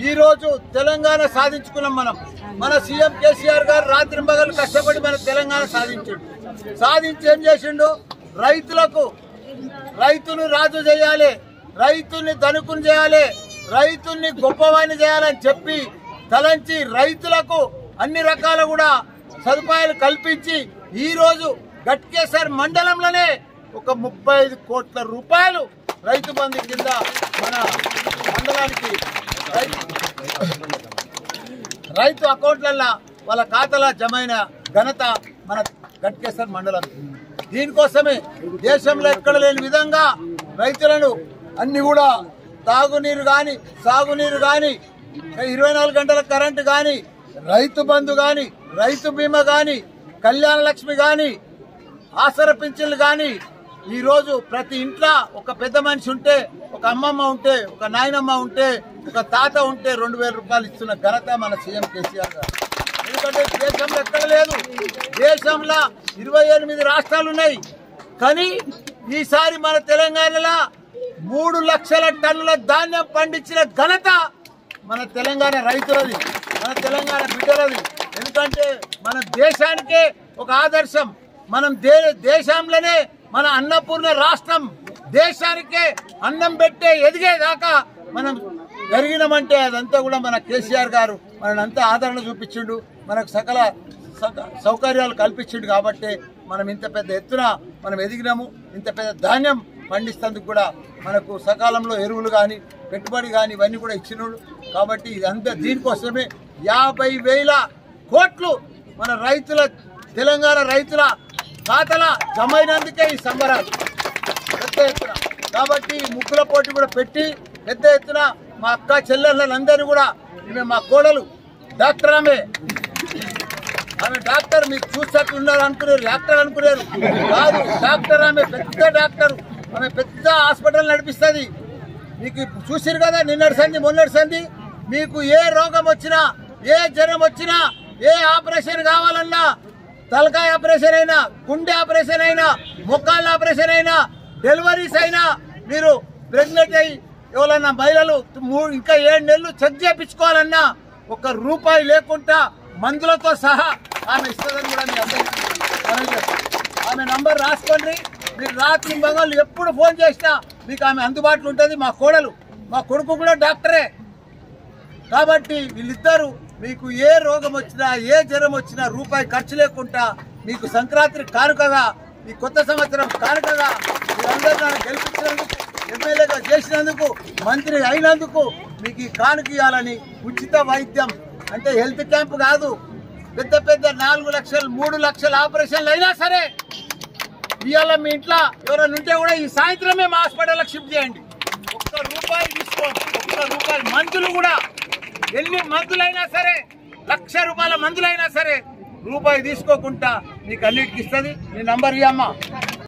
ఈ రోజు తెలంగాణ సాధించుకున్నాం మనం మన సీఎం కేసీఆర్ గారు రాత్రి పగలు కష్టపడి మన తెలంగాణ సాధించాడు సాధించి ఏం చేసిండు రైతులకు రైతును రాజు చేయాలి రైతుల్ని ధనుకుని చేయాలి రైతుల్ని గొప్పవాణ్ణి చేయాలని చెప్పి తలంచి రైతులకు అన్ని రకాల కూడా సదుపాయాలు కల్పించి ఈ రోజు గట్కేసర్ మండలంలోనే ఒక ముప్పై ఐదు కోట్ల రూపాయలు రైతు బంధు కింద మన మండలానికి రైతు రైతు అకౌంట్లల్లో వాళ్ళ ఖాతాలో జమైన ఘనత మన గట్కేసర్ మండలం దీనికోసమే దేశంలో ఎక్కడ లేని విధంగా రైతులను అన్ని కూడా తాగునీరు కానీ సాగునీరు కానీ ఇరవై నాలుగు గంటల కరెంటు కానీ రైతు బంధు కానీ రైతు బీమా కానీ కళ్యాణ లక్ష్మి కానీ ఆసర పింఛన్లు కానీ ఈ రోజు ప్రతి ఇంట్లో ఒక పెద్ద మనిషి ఉంటే ఒక అమ్మమ్మ ఉంటే ఒక నాయనమ్మ ఉంటే ఒక తాత ఉంటే రెండు వేల రూపాయలు ఇస్తున్న ఘనత మన సీఎం కేసీఆర్ గారు ఎందుకంటే దేశంలో ఎక్కడ లేదు దేశంలో ఇరవై ఎనిమిది రాష్ట్రాలు ఉన్నాయి కానీ ఈసారి మన తెలంగాణలో మూడు లక్షల టన్నుల ధాన్యం పండించిన ఘనత మన తెలంగాణ రైతులది మన తెలంగాణ బిడ్డలది ఎందుకంటే మన దేశానికే ఒక ఆదర్శం మనం దే దేశంలోనే మన అన్నపూర్ణ రాష్ట్రం దేశానికే అన్నం పెట్టే ఎదిగేదాకా మనం జరిగినామంటే అదంతా కూడా మన కేసీఆర్ గారు మనంతా ఆదరణ చూపించిండు మనకు సకల సక- సౌకర్యాలు కల్పించిండు కాబట్టి మనం ఇంత పెద్ద ఎత్తున మనం ఎదిగినాము ఇంత పెద్ద ధాన్యం పండిస్తేందుకు కూడా మనకు సకాలంలో ఎరువులు కానీ పెట్టుబడి కానీ ఇవన్నీ కూడా ఇచ్చినోడు కాబట్టి ఇదంతా దీనికోసమే యాభై వేల కోట్లు మన రైతుల తెలంగాణ రైతుల ఖాతాల జమైనందుకే ఈ సంబరాలు పెద్ద ఎత్తున కాబట్టి ఈ ముగ్గుల పోటీ కూడా పెట్టి పెద్ద ఎత్తున మా అక్క చెల్లెళ్ళందరినీ కూడా ఈమె మా కోడలు డాక్టర్ ఆమె ఆమె డాక్టర్ మీకు చూసేట్టు ఉన్నారు అనుకున్నారు డాక్టర్ అనుకున్నారు కాదు డాక్టర్ ఆమె పెద్ద డాక్టర్ ఆమె పెద్ద హాస్పిటల్ నడిపిస్తుంది మీకు చూసిరు కదా నిన్నటి సంధి మొన్నటి సంధి మీకు ఏ రోగం వచ్చినా ఏ జ్వరం వచ్చినా ఏ ఆపరేషన్ కావాలన్నా తలకాయ ఆపరేషన్ అయినా గుండె ఆపరేషన్ అయినా మొక్కాళ్ళ ఆపరేషన్ అయినా డెలివరీస్ అయినా మీరు ప్రెగ్నెంట్ అయ్యి ఎవరన్నా మహిళలు మూ- ఇంకా ఏడు నెలలు చెక్ చేయించుకోవాలన్నా ఒక రూపాయి లేకుండా మందులతో సహా ఆమె ఇస్తుందని కూడా మీ అందరికీ మనవి చేస్తాను. ఆమె నంబర్ రాసుకోండి మీరు రాత్రి మగళ్ళు ఎప్పుడు ఫోన్ చేసినా మీకు ఆమె అందుబాటులో ఉంటుంది మా కోడలు మా కొడుకు కూడా డాక్టరే కాబట్టి వీళ్ళిద్దరూ మీకు ఏ రోగం వచ్చినా ఏ జ్వరం వచ్చినా రూపాయి ఖర్చు లేకుండా మీకు సంక్రాంతి కానుకగా ఈ కొత్త సంవత్సరం కానుకగా మీరందరూ నన్ను గెలిపించినందుకు ఎమ్మెల్యేగా చేసినందుకు మంత్రి అయినందుకు మీకు ఈ కానుక ఇవ్వాలని ఉచిత వైద్యం అంటే హెల్త్ క్యాంప్ కాదు పెద్ద పెద్ద నాలుగు లక్షలు మూడు లక్షల ఆపరేషన్లు అయినా సరే ఇవాళ మీ ఇంట్లో ఎవరైనా ఉంటే కూడా ఈ సాయంత్రమే మా హాస్పిటల్కి షిఫ్ట్ చేయండి ఒక్క రూపాయి తీసుకోండి ఒక్క రూపాయి మందులు కూడా ఎన్ని మందులైనా సరే లక్ష రూపాయల మందులైనా సరే రూపాయి తీసుకోకుండా మీకు అన్నిటికి ఇస్తుంది నీ నంబర్ ఇవ్వమ్మా